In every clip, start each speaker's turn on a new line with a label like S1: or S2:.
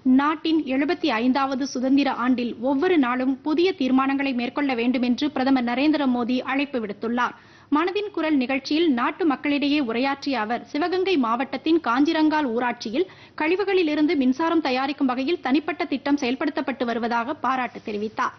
S1: நாட்டின் எழுபத்தி ஐந்தாவது சுதந்திர ஆண்டில் ஒவ்வொரு நாளும் புதிய தீர்மானங்களை மேற்கொள்ள வேண்டும் என்று பிரதமர் நரேந்திர மோடி அழைப்பு விடுத்துள்ளார் மனதின் குரல் நிகழ்ச்சியில் நாட்டு மக்களிடையே உரையாற்றிய அவர் சிவகங்கை மாவட்டத்தின் காஞ்சிரங்கால் ஊராட்சியில் கழிவுகளிலிருந்து மின்சாரம் தயாரிக்கும் வகையில் தனிப்பட்ட திட்டம் செயல்படுத்தப்பட்டு வருவதாக பாராட்டு தெரிவித்தார்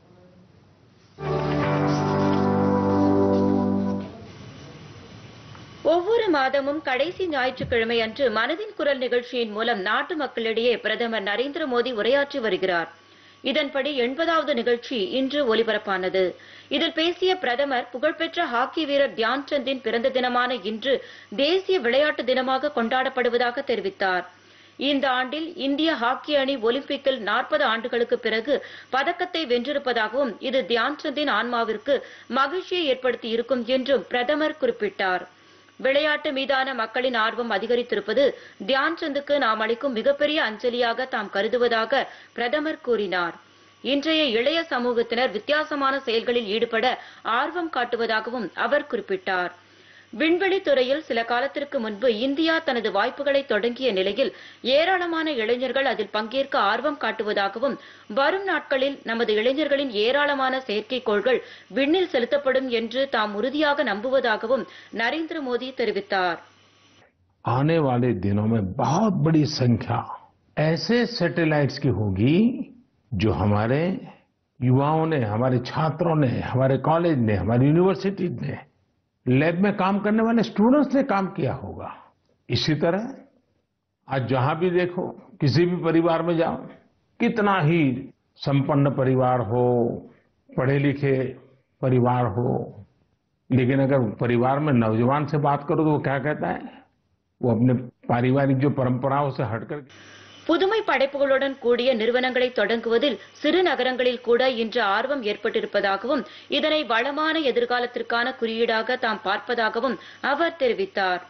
S2: ஒவ்வொரு மாதமும் கடைசி ஞாயிற்றுக்கிழமை அன்று மனதின் குரல் நிகழ்ச்சியின் மூலம் நாட்டு மக்களிடையே பிரதமர் நரேந்திர மோடி உரையாற்றி வருகிறார் இதன்படி எண்பதாவது நிகழ்ச்சி இன்று ஒலிபரப்பானது இதில் பேசிய பிரதமர் புகழ்பெற்ற ஹாக்கி வீரர் தியான் சந்தின் பிறந்த தினமான இன்று தேசிய விளையாட்டு தினமாக கொண்டாடப்படுவதாக தெரிவித்தார் இந்த ஆண்டில் இந்திய ஹாக்கி அணி ஒலிம்பிக்கில் நாற்பது ஆண்டுகளுக்கு பிறகு பதக்கத்தை வென்றிருப்பதாகவும் இது தியான் சந்தின் ஆன்மாவிற்கு மகிழ்ச்சியை ஏற்படுத்தி இருக்கும் என்றும் பிரதமர் குறிப்பிட்டார் விளையாட்டு மீதான மக்களின் ஆர்வம் அதிகரித்திருப்பது தியான் சந்துக்கு நாம் அளிக்கும் மிகப்பெரிய அஞ்சலியாக தாம் கருதுவதாக பிரதமர் கூறினார் இன்றைய இளைய சமூகத்தினர் வித்தியாசமான செயல்களில் ஈடுபட ஆர்வம் காட்டுவதாகவும் அவர் குறிப்பிட்டார் விண்வெளி துறையில் சில காலத்திற்கு முன்பு இந்தியா தனது வாய்ப்புகளை தொடங்கிய நிலையில் ஏராளமான இளைஞர்கள் அதில் பங்கேற்க ஆர்வம் காட்டுவதாகவும் வரும் நாட்களில் நமது இளைஞர்களின் ஏராளமான செயற்கைக்கோள்கள் விண்ணில் செலுத்தப்படும் என்று தாம் உறுதியாக நம்புவதாகவும் நரேந்திர மோடி தெரிவித்தார்
S3: आने वाले दिनों में बहुत बड़ी संख्या ऐसे सैटेलाइट्स की होगी जो हमारे युवाओं ने हमारे छात्रों ने हमारे कॉलेज ने हमारी यूनिवर्सिटी ने लैब में काम करने वाले स्टूडेंट्स ने काम किया होगा इसी तरह आज जहां भी देखो किसी भी परिवार में जाओ कितना ही संपन्न परिवार हो पढ़े लिखे परिवार हो लेकिन अगर परिवार में नौजवान से बात करो तो वो क्या कहता है वो अपने पारिवारिक जो परंपराओं से हटकर
S2: புதுமை படைப்புகளுடன் கூடிய நிறுவனங்களை தொடங்குவதில் சிறு நகரங்களில் கூட இன்று ஆர்வம் ஏற்பட்டிருப்பதாகவும் இதனை வளமான எதிர்காலத்திற்கான குறியீடாக தாம் பார்ப்பதாகவும் அவர் தெரிவித்தார்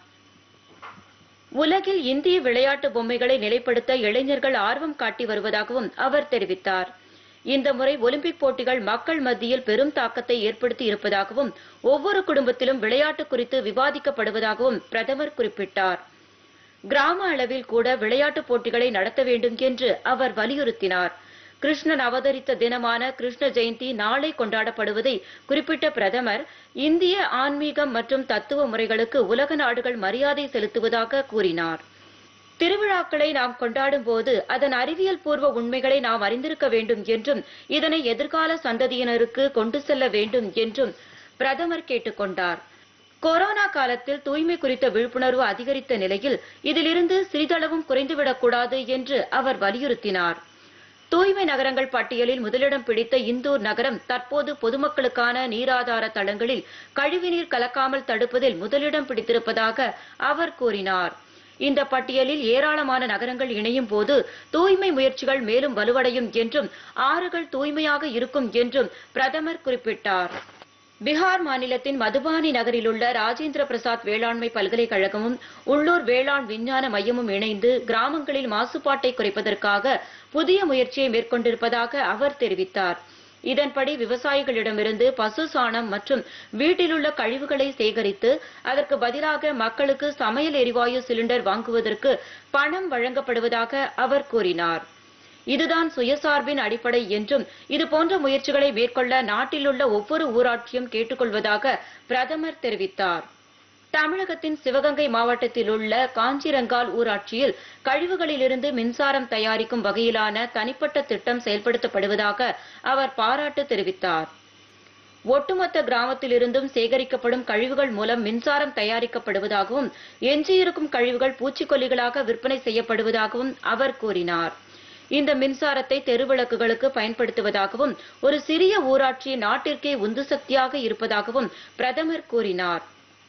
S2: உலகில் இந்திய விளையாட்டு பொம்மைகளை நிலைப்படுத்த இளைஞர்கள் ஆர்வம் காட்டி வருவதாகவும் அவர் தெரிவித்தார் இந்த முறை ஒலிம்பிக் போட்டிகள் மக்கள் மத்தியில் பெரும் தாக்கத்தை ஏற்படுத்தி இருப்பதாகவும் ஒவ்வொரு குடும்பத்திலும் விளையாட்டு குறித்து விவாதிக்கப்படுவதாகவும் பிரதமர் குறிப்பிட்டார் கிராம அளவில் கூட விளையாட்டுப் போட்டிகளை நடத்த வேண்டும் என்று அவர் வலியுறுத்தினார் கிருஷ்ணன் அவதரித்த தினமான கிருஷ்ண ஜெயந்தி நாளை கொண்டாடப்படுவதை குறிப்பிட்ட பிரதமர் இந்திய ஆன்மீகம் மற்றும் தத்துவ முறைகளுக்கு உலக நாடுகள் மரியாதை செலுத்துவதாக கூறினார் திருவிழாக்களை நாம் கொண்டாடும் போது அதன் அறிவியல் பூர்வ உண்மைகளை நாம் அறிந்திருக்க வேண்டும் என்றும் இதனை எதிர்கால சந்ததியினருக்கு கொண்டு செல்ல வேண்டும் என்றும் பிரதமர் கேட்டுக்கொண்டார் கொரோனா காலத்தில் தூய்மை குறித்த விழிப்புணர்வு அதிகரித்த நிலையில் இதிலிருந்து சிறிதளவும் குறைந்துவிடக்கூடாது என்று அவர் வலியுறுத்தினார் தூய்மை நகரங்கள் பட்டியலில் முதலிடம் பிடித்த இந்தூர் நகரம் தற்போது பொதுமக்களுக்கான நீராதார தளங்களில் கழிவுநீர் கலக்காமல் தடுப்பதில் முதலிடம் பிடித்திருப்பதாக அவர் கூறினார் இந்த பட்டியலில் ஏராளமான நகரங்கள் இணையும் போது தூய்மை முயற்சிகள் மேலும் வலுவடையும் என்றும் ஆறுகள் தூய்மையாக இருக்கும் என்றும் பிரதமர் குறிப்பிட்டார் பீகார் மாநிலத்தின் மதுபானி நகரில் உள்ள ராஜேந்திர பிரசாத் வேளாண்மை பல்கலைக்கழகமும் உள்ளூர் வேளாண் விஞ்ஞான மையமும் இணைந்து கிராமங்களில் மாசுபாட்டை குறைப்பதற்காக புதிய முயற்சியை மேற்கொண்டிருப்பதாக அவர் தெரிவித்தார் இதன்படி விவசாயிகளிடமிருந்து பசு சாணம் மற்றும் வீட்டிலுள்ள கழிவுகளை சேகரித்து அதற்கு பதிலாக மக்களுக்கு சமையல் எரிவாயு சிலிண்டர் வாங்குவதற்கு பணம் வழங்கப்படுவதாக அவர் கூறினார் இதுதான் சுயசார்பின் அடிப்படை என்றும் இதுபோன்ற முயற்சிகளை மேற்கொள்ள நாட்டிலுள்ள ஒவ்வொரு ஊராட்சியும் கேட்டுக்கொள்வதாக பிரதமர் தெரிவித்தார் தமிழகத்தின் சிவகங்கை மாவட்டத்தில் உள்ள காஞ்சிரங்கால் ஊராட்சியில் கழிவுகளிலிருந்து மின்சாரம் தயாரிக்கும் வகையிலான தனிப்பட்ட திட்டம் செயல்படுத்தப்படுவதாக அவர் பாராட்டு தெரிவித்தார் ஒட்டுமொத்த கிராமத்திலிருந்தும் சேகரிக்கப்படும் கழிவுகள் மூலம் மின்சாரம் தயாரிக்கப்படுவதாகவும் எஞ்சியிருக்கும் கழிவுகள் பூச்சிக்கொல்லிகளாக விற்பனை செய்யப்படுவதாகவும் அவர் கூறினார் இந்த மின்சாரத்தை தெருவிளக்குகளுக்கு பயன்படுத்துவதாகவும் ஒரு சிறிய ஊராட்சி நாட்டிற்கே உந்து சக்தியாக இருப்பதாகவும் பிரதமர் கூறினார்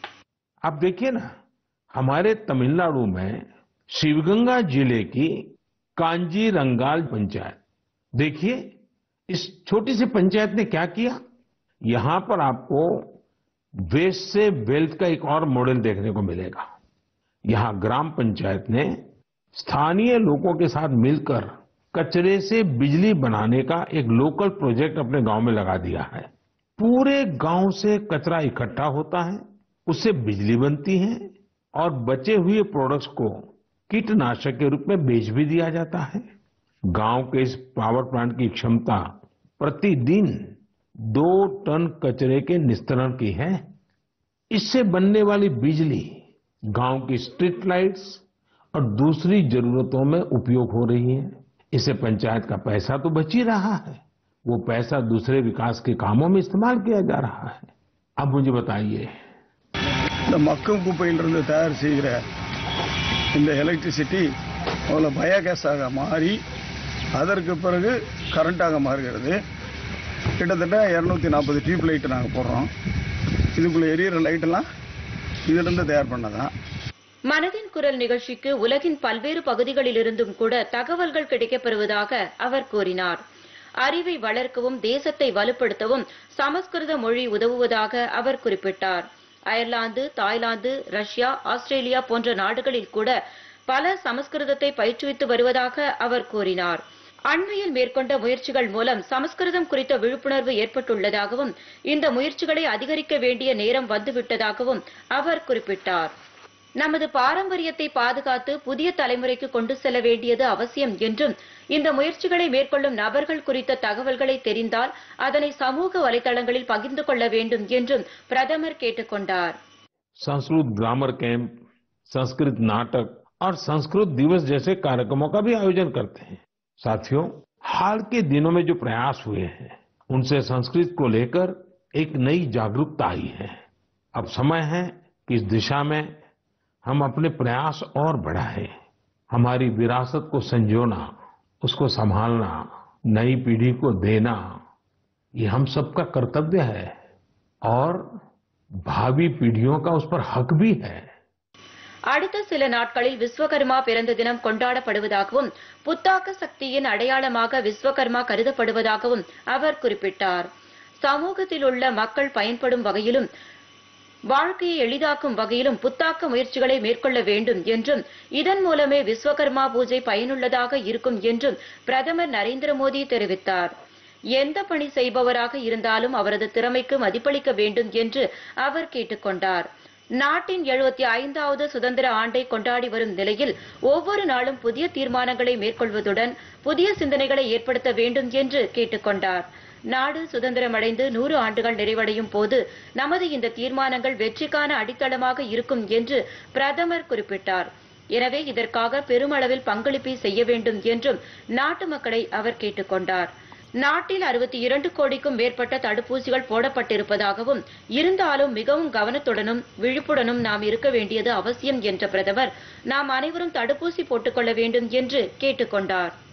S3: आप देखिए ना हमारे तमिलनाडु में शिवगंगा जिले की कांजी रंगाल पंचायत देखिए इस छोटी सी पंचायत ने क्या किया यहां पर आपको वेस्ट से वेल्थ का एक और मॉडल देखने को मिलेगा यहां ग्राम पंचायत ने स्थानीय लोगों के साथ मिलकर कचरे से बिजली बनाने का एक लोकल प्रोजेक्ट अपने गांव में लगा दिया है पूरे गांव से कचरा इकट्ठा होता है उससे बिजली बनती है और बचे हुए प्रोडक्ट्स को कीटनाशक के रूप में बेच भी दिया जाता है गांव के इस पावर प्लांट की क्षमता प्रतिदिन दो टन कचरे के निस्तारण की है इससे बनने वाली बिजली गांव की स्ट्रीट लाइट्स और दूसरी जरूरतों में उपयोग हो रही है इससे पंचायत का पैसा तो बच ही रहा है वो पैसा दूसरे विकास के कामों में इस्तेमाल किया जा रहा है अब मुझे बताइए
S4: இந்த மக்கும் குப்பையிலிருந்து தயார் செய்கிற இந்த எலக்ட்ரிசிட்டி முதல்ல பயோகேஸாக மாறி அதற்கு பிறகு கரண்ட்டாக மாறுகிறது கிட்டத்தட்ட இரநூத்தி நாற்பது டியூப் லைட் நாங்கள் போடுறோம் இதுக்குள்ளே எரியிற லைட்டெல்லாம் இதிலிருந்து தயார் பண்ணதான்
S2: மனதின் குரல் நிகழ்ச்சிக்கு உலகின் பல்வேறு பகுதிகளிலிருந்தும் கூட தகவல்கள் கிடைக்கப்பெறுவதாக அவர் கூறினார் அறிவை வளர்க்கவும் தேசத்தை வலுப்படுத்தவும் சமஸ்கிருத மொழி உதவுவதாக அவர் குறிப்பிட்டார் அயர்லாந்து தாய்லாந்து ரஷ்யா ஆஸ்திரேலியா போன்ற நாடுகளில் கூட பல சமஸ்கிருதத்தை பயிற்றுவித்து வருவதாக அவர் கூறினார் அண்மையில் மேற்கொண்ட முயற்சிகள் மூலம் சமஸ்கிருதம் குறித்த விழிப்புணர்வு ஏற்பட்டுள்ளதாகவும் இந்த முயற்சிகளை அதிகரிக்க வேண்டிய நேரம் வந்துவிட்டதாகவும் அவர் குறிப்பிட்டார் நமது பாரம்பரியத்தை பாதுகாத்து புதிய தலைமுறைக்கு கொண்டு செல்ல வேண்டியது அவசியம் என்றும் இந்த முயற்சிகளை மேற்கொள்ளும் நபர்கள் குறித்த தகவல்களை தெரிந்தால் அதனை சமூக வலைதளங்களில் பகிர்ந்து கொள்ள வேண்டும் என்றும் பிரதமர் கேட்டுக் கொண்டார்
S3: संस्कृत ग्रामर कैंप संस्कृत नाटक और संस्कृत दिवस जैसे कार्यक्रमों का भी आयोजन करते हैं साथियों हाल के दिनों में जो प्रयास हुए हैं उनसे संस्कृत को लेकर एक नई जागरूकता आई है अब समय है कि इस दिशा में हम अपने प्रयास और बढ़ाएं हमारी विरासत को संजोना उसको संभालना नई पीढ़ी को देना ये हम सबका कर्तव्य है और भावी पीढ़ियों का उस पर हक भी है
S2: அடுத்த சில நாட்களில் விஸ்வகர்மா பிறந்த தினம் கொண்டாடப்படுவதாகவும் புத்தாக்க சக்தியின் அடையாளமாக விஸ்வகர்மா கருதப்படுவதாகவும் அவர் குறிப்பிட்டார் சமூகத்தில் உள்ள மக்கள் பயன்படும் வகையிலும் வாழ்க்கையை எளிதாக்கும் வகையிலும் புத்தாக்க முயற்சிகளை மேற்கொள்ள வேண்டும் என்றும் இதன் மூலமே விஸ்வகர்மா பூஜை பயனுள்ளதாக இருக்கும் என்றும் பிரதமர் நரேந்திர மோடி தெரிவித்தார் எந்த பணி செய்பவராக இருந்தாலும் அவரது திறமைக்கு மதிப்பளிக்க வேண்டும் என்று அவர் கேட்டுக்கொண்டார் நாட்டின் எழுபத்தி ஐந்தாவது சுதந்திர ஆண்டை கொண்டாடி வரும் நிலையில் ஒவ்வொரு நாளும் புதிய தீர்மானங்களை மேற்கொள்வதுடன் புதிய சிந்தனைகளை ஏற்படுத்த வேண்டும் என்று கேட்டுக்கொண்டார் நாடு சுதந்திரமடைந்து நூறு ஆண்டுகள் நிறைவடையும் போது நமது இந்த தீர்மானங்கள் வெற்றிக்கான அடித்தளமாக இருக்கும் என்று பிரதமர் குறிப்பிட்டார் எனவே இதற்காக பெருமளவில் பங்களிப்பை செய்ய வேண்டும் என்றும் நாட்டு மக்களை அவர் கேட்டுக்கொண்டார் நாட்டில் அறுபத்தி இரண்டு கோடிக்கும் மேற்பட்ட தடுப்பூசிகள் போடப்பட்டிருப்பதாகவும் இருந்தாலும் மிகவும் கவனத்துடனும் விழிப்புடனும் நாம் இருக்க வேண்டியது அவசியம் என்ற பிரதமர் நாம் அனைவரும் தடுப்பூசி போட்டுக்கொள்ள வேண்டும் என்று கேட்டுக்கொண்டார்